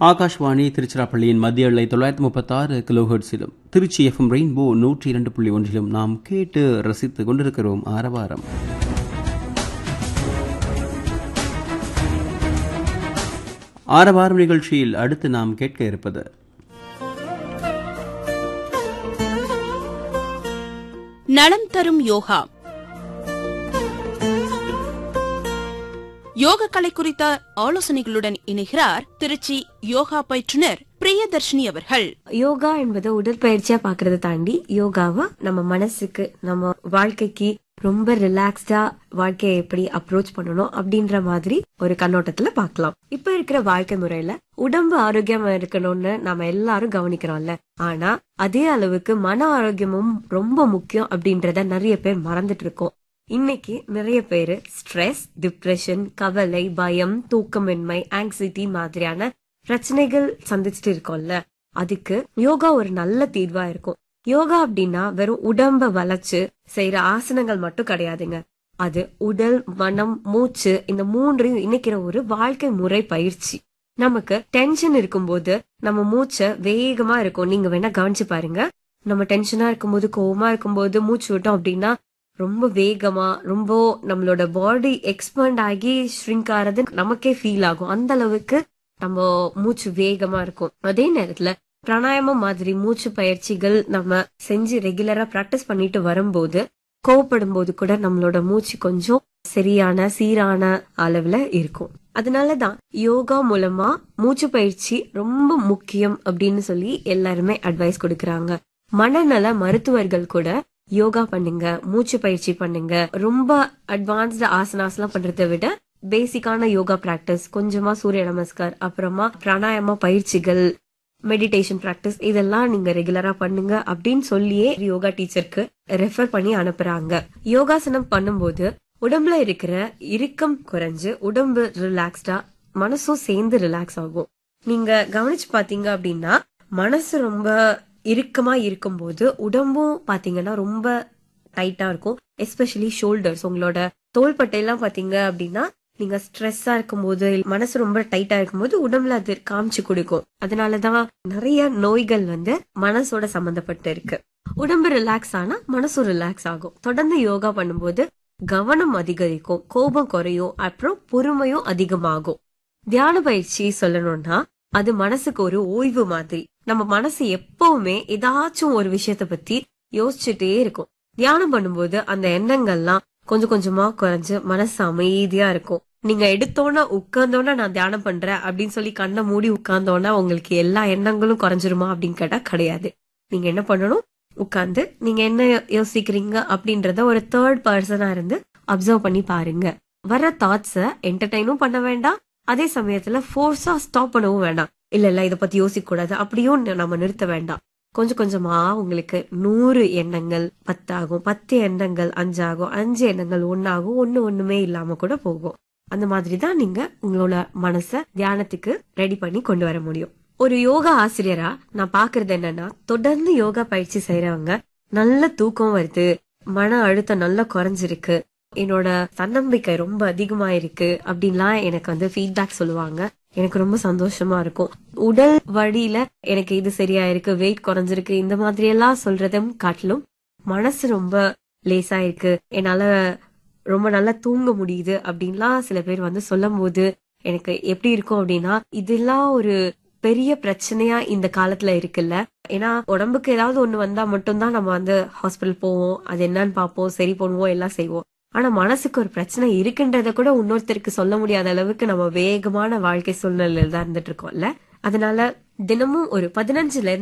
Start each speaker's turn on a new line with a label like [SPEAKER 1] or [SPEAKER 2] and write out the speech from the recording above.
[SPEAKER 1] ஆகாஷ்வாணி திருச்சிராப்பள்ளியின் மத்திய எல்லை தொள்ளாயிரத்தி முப்பத்தாறு கிலோஹெர்ட்ஸிலும் திருச்சி எஃப்எம் ரெயின்போ நூற்றி இரண்டு புள்ளி ஒன்றிலும் நாம் கேட்டு ரசித்துக் கொண்டிருக்கிறோம் ஆரவாரம் ஆரவாரம் நிகழ்ச்சியில் அடுத்து நாம் கேட்க இருப்பது
[SPEAKER 2] நலம் தரும் யோகா யோக கலை குறித்த ஆலோசனைகளுடன் இணைகிறார் திருச்சி யோகா பயிற்றுனர் பிரியதர்ஷினி அவர்கள்
[SPEAKER 3] யோகா என்பது உடற்பயிற்சியா பாக்குறத தாண்டி யோகாவை நம்ம மனசுக்கு நம்ம வாழ்க்கைக்கு ரொம்ப ரிலாக்ஸ்டா வாழ்க்கையை எப்படி அப்ரோச் பண்ணணும் அப்படின்ற மாதிரி ஒரு கண்ணோட்டத்துல பார்க்கலாம் இப்ப இருக்கிற வாழ்க்கை முறையில உடம்பு ஆரோக்கியமா இருக்கணும்னு நாம எல்லாரும் கவனிக்கிறோம்ல ஆனா அதே அளவுக்கு மன ஆரோக்கியமும் ரொம்ப முக்கியம் அப்படின்றத நிறைய பேர் மறந்துட்டு இருக்கோம் இன்னைக்கு நிறைய பேரு ஸ்ட்ரெஸ் டிப்ரெஷன் கவலை பயம் தூக்கமின்மை ஆங்ஸைட்டி மாதிரியான பிரச்சனைகள் சந்திச்சுட்டு இருக்கோம்ல அதுக்கு யோகா ஒரு நல்ல தீர்வா இருக்கும் யோகா அப்படின்னா வெறும் உடம்ப வளைச்சு செய்யற ஆசனங்கள் மட்டும் கிடையாதுங்க அது உடல் மனம் மூச்சு இந்த மூன்றையும் இணைக்கிற ஒரு வாழ்க்கை முறை பயிற்சி நமக்கு டென்ஷன் இருக்கும்போது நம்ம மூச்சை வேகமா இருக்கும் நீங்க வேணா கவனிச்சு பாருங்க நம்ம டென்ஷனா இருக்கும்போது கோவமா இருக்கும்போது மூச்சு விட்டோம் அப்படின்னா ரொம்ப வேகமா ரொம்ப நம்மளோட பாடி எக்ஸ்பேண்ட் ஆகி ஷ்ரிங்க் ஆறது நமக்கே ஃபீல் ஆகும் அந்த அளவுக்கு நம்ம மூச்சு வேகமா இருக்கும் அதே நேரத்துல பிராணாயாமம் மாதிரி மூச்சு பயிற்சிகள் நம்ம செஞ்சு ரெகுலரா பிராக்டிஸ் பண்ணிட்டு வரும்போது கோவப்படும் போது கூட நம்மளோட மூச்சு கொஞ்சம் சரியான சீரான அளவுல இருக்கும் அதனாலதான் யோகா மூலமா மூச்சு பயிற்சி ரொம்ப முக்கியம் அப்படின்னு சொல்லி எல்லாருமே அட்வைஸ் கொடுக்கறாங்க மனநல மருத்துவர்கள் கூட யோகா பண்ணுங்க மூச்சு பயிற்சி பண்ணுங்க ரொம்ப அட்வான்ஸ்டு ஆசனாஸ் எல்லாம் பண்றதை விட பேசிக்கான யோகா பிராக்டிஸ் கொஞ்சமா சூரிய நமஸ்கார் அப்புறமா பிராணாயாம பயிற்சிகள் மெடிடேஷன் பிராக்டிஸ் இதெல்லாம் நீங்க ரெகுலரா பண்ணுங்க அப்படின்னு சொல்லியே யோகா டீச்சருக்கு ரெஃபர் பண்ணி அனுப்புறாங்க யோகாசனம் பண்ணும்போது உடம்புல இருக்கிற இறுக்கம் குறைஞ்சு உடம்பு ரிலாக்ஸ்டா மனசும் சேர்ந்து ரிலாக்ஸ் ஆகும் நீங்க கவனிச்சு பாத்தீங்க அப்படின்னா மனசு ரொம்ப இறுக்கமா இருக்கும்போது உடம்பும் பாத்தீங்கன்னா ரொம்ப டைட்டா இருக்கும் எஸ்பெஷலி ஷோல்டர்ஸ் உங்களோட தோள்பட்டையெல்லாம் பாத்தீங்க அப்படின்னா நீங்க ஸ்ட்ரெஸ்ஸா இருக்கும்போது மனசு ரொம்ப டைட்டா இருக்கும்போது உடம்புல அது காமிச்சு கொடுக்கும் அதனாலதான் நிறைய நோய்கள் வந்து மனசோட சம்பந்தப்பட்டு இருக்கு உடம்பு ரிலாக்ஸ் ஆனா மனசும் ரிலாக்ஸ் ஆகும் தொடர்ந்து யோகா பண்ணும்போது கவனம் அதிகரிக்கும் கோபம் குறையும் அப்புறம் பொறுமையும் அதிகமாகும் தியான பயிற்சி சொல்லணும்னா அது மனசுக்கு ஒரு ஓய்வு மாதிரி நம்ம மனசு எப்பவுமே ஏதாச்சும் ஒரு விஷயத்த பத்தி யோசிச்சுட்டே இருக்கும் தியானம் பண்ணும்போது அந்த எண்ணங்கள்லாம் கொஞ்சம் கொஞ்சமா குறைஞ்சு மனசு அமைதியா இருக்கும் நீங்க எடுத்தோன்னா உட்கார்ந்தோன்னா நான் தியானம் பண்றேன் அப்படின்னு சொல்லி கண்ணை மூடி உட்கார்ந்தோன்னா உங்களுக்கு எல்லா எண்ணங்களும் குறைஞ்சிருமா அப்படின்னு கேட்டா கிடையாது நீங்க என்ன பண்ணணும் உட்கார்ந்து நீங்க என்ன யோசிக்கிறீங்க அப்படின்றத ஒரு தேர்ட் பர்சனா இருந்து அப்சர்வ் பண்ணி பாருங்க வர தாட்ஸ என்டர்டைனும் பண்ண வேண்டாம் அதே சமயத்துல ஃபோர்ஸா ஸ்டாப் பண்ணவும் வேண்டாம் இல்ல இல்ல இத பத்தி யோசிக்க கூடாது அப்படியும் நம்ம நிறுத்த வேண்டாம் கொஞ்சம் கொஞ்சமா உங்களுக்கு நூறு எண்ணங்கள் பத்தாகும் பத்து எண்ணங்கள் அஞ்சாகும் அஞ்சு எண்ணங்கள் ஒன்னாகும் ஒண்ணு ஒண்ணுமே இல்லாம கூட போகும் அந்த மாதிரி தான் நீங்க உங்களோட மனச தியானத்துக்கு ரெடி பண்ணி கொண்டு வர முடியும் ஒரு யோகா ஆசிரியரா நான் பாக்குறது என்னன்னா தொடர்ந்து யோகா பயிற்சி செய்யறவங்க நல்ல தூக்கம் வருது மன அழுத்தம் நல்லா குறைஞ்சிருக்கு என்னோட தன்னம்பிக்கை ரொம்ப அதிகமா இருக்கு அப்படின்லாம் எனக்கு வந்து ஃபீட்பேக் சொல்லுவாங்க எனக்கு ரொம்ப சந்தோஷமா இருக்கும் உடல் வழியில எனக்கு இது சரியா இருக்கு வெயிட் குறைஞ்சிருக்கு இந்த மாதிரி எல்லாம் சொல்றதும் காட்டிலும் மனசு ரொம்ப லேசா இருக்கு என்னால ரொம்ப நல்லா தூங்க முடியுது அப்படின்லாம் சில பேர் வந்து சொல்லும் போது எனக்கு எப்படி இருக்கும் அப்படின்னா இதெல்லாம் ஒரு பெரிய பிரச்சனையா இந்த காலத்துல இருக்குல்ல ஏன்னா உடம்புக்கு ஏதாவது ஒண்ணு வந்தா மட்டும்தான் நம்ம வந்து ஹாஸ்பிட்டல் போவோம் அது என்னன்னு பார்ப்போம் சரி பண்ணுவோம் எல்லாம் செய்வோம் ஆனா மனசுக்கு ஒரு பிரச்சனை இருக்குன்றத கூட இன்னொருத்தருக்கு சொல்ல முடியாத அளவுக்கு நம்ம வேகமான வாழ்க்கை சூழ்நிலையில தான் இருந்துட்டு இருக்கோம்ல அதனால தினமும் ஒரு பதினஞ்சுல இருந்து